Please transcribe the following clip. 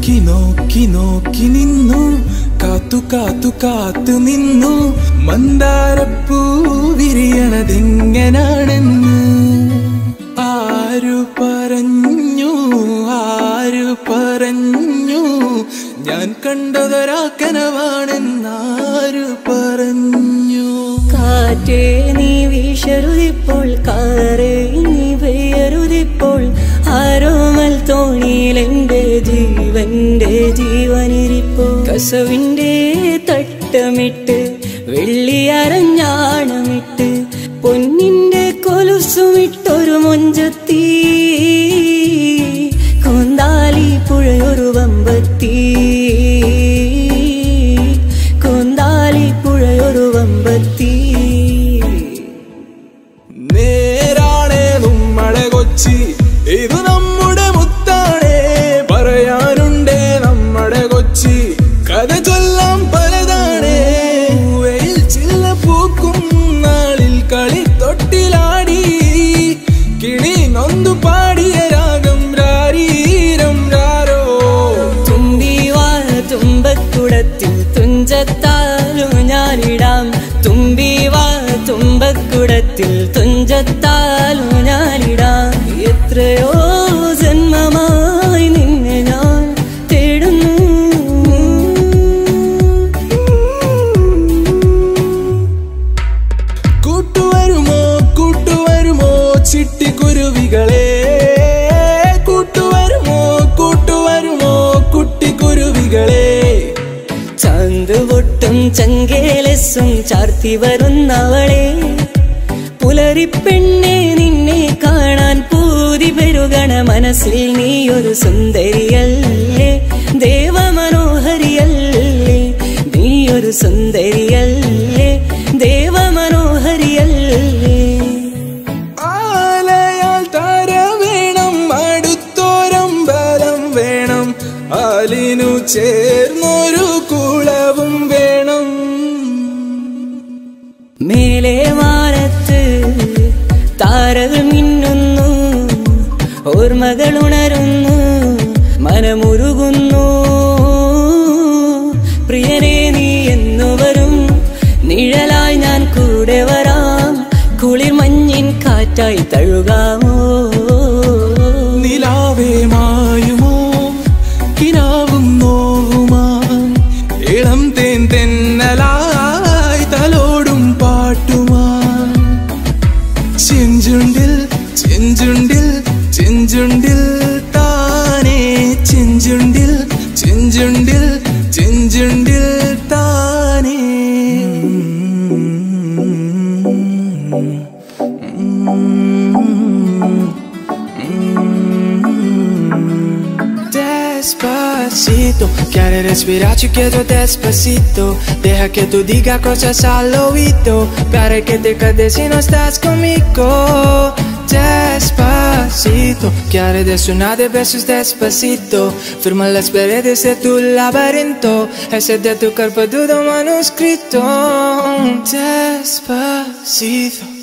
നോക്കി നോക്കി നോക്കി നിന്നു കാത്തു കാത്തു കാത്തു നിന്നു മന്ദാരപ്പൂ വിരിയണതെങ്ങനാണെന്ന് ആരു പറഞ്ഞു ആരു പറഞ്ഞു ഞാൻ കണ്ടതൊരാക്കനവാണെന്നാരു പറഞ്ഞു കാറ്റേ നീ വീശരുതിപ്പോൾ കാറേ നീ പെയ്യരുതിപ്പോൾ ആരോമൽ തോണിയിൽ എന്റെ ജീവന്റെ ജീവനിരിപ്പോ കസവിന്റെ തട്ടമിട്ട് വെള്ളിയരഞ്ഞാണമിട്ട് പൊന്നിന്റെ കൊലുസുമിട്ടൊരു മൊഞ്ചത്തി കൊന്താലി പുഴയൊരു വമ്പത്തി കൊന്താലി പുഴയൊരു വമ്പത്തി നേരാണേ നമ്മളെ കൊച്ചി ഇത് നമ്മുടെ മുത്താണേ പറയാനുണ്ടേ നമ്മുടെ കൊച്ചി കഥ ചൊല്ലാം പലതാണേ വെയിൽ ചില്ല പൂക്കും നാളിൽ കളി തൊട്ടിലാടി കിളി നൊന്തു പാടിയ രാഗം രാരീരം രാരോ തുമ്പിവാ തുമ്പക്കുടത്തിൽ തുഞ്ചത്താലു ഞാനിടാം തുമ്പിവാ തുമ്പക്കുടത്തിൽ തുഞ്ചത്താലു ഞാനിടാം എത്രയോ ജന്മമായി നിന്നെ ഞാൻ തേടുന്നു കൂട്ടുവരുമോ കൂട്ടുവരുമോ ചിട്ടിക്കുരുവികളെ കൂട്ടുവരുമോ കൂട്ടുവരുമോ കുട്ടിക്കുരുവികളെ ചാന്ത് പൊട്ടും ചങ്കേലസും ചാർത്തി വരുന്നവളെ പുലരിപ്പെണ്ണെ നിന്നെ കാണാൻ പൂതി പെരുകണ മനസ്സിൽ നീ ഒരു സുന്ദരിയല്ലേ ദേവമനോഹരിയല്ലേ നീ ഒരു സുന്ദരിയല്ലേ ദേവമനോഹരിയല്ലേ ആലയാൽ താര വേണം അടുത്തോരമ്പലം വേണം ആലിനു ചേർന്നൊരു കുളവും വേണം മേലെ മാനത്ത് താരകൾ മിന്നുന്നു ഓർമ്മകൾ ഉണരുന്നു മനമുരുകുന്നു പ്രിയനെ നീ എന്നു വരും നിഴലായി ഞാൻ കൂടെ വരാം കുളിർ മഞ്ഞിൻ കാറ്റായി തഴുകാമോ നിലാവേ മായുമോ കിനാവും നോവുമാം ഇളം തേൻ തെന്നലായി തലോടും പാട്ടുമാം ചെഞ്ചുണ്ടിൽ ചെഞ്ചുണ്ടിൽ ചെഞ്ചുണ്ടിൽ താനേ ചെഞ്ചുണ്ടിൽ ചെഞ്ചുണ്ടിൽ ചെഞ്ചുണ്ടിൽ താനേ Despacito, quiere respirar, te quiero despacito. Deja que tú diga cosas al oído. Para que te quedes si no estás conmigo. Despacito, quiere desonar de besos despacito. Firma las paredes de tu laberinto. Ese de tu cuerpo todo manuscrito. Despacito.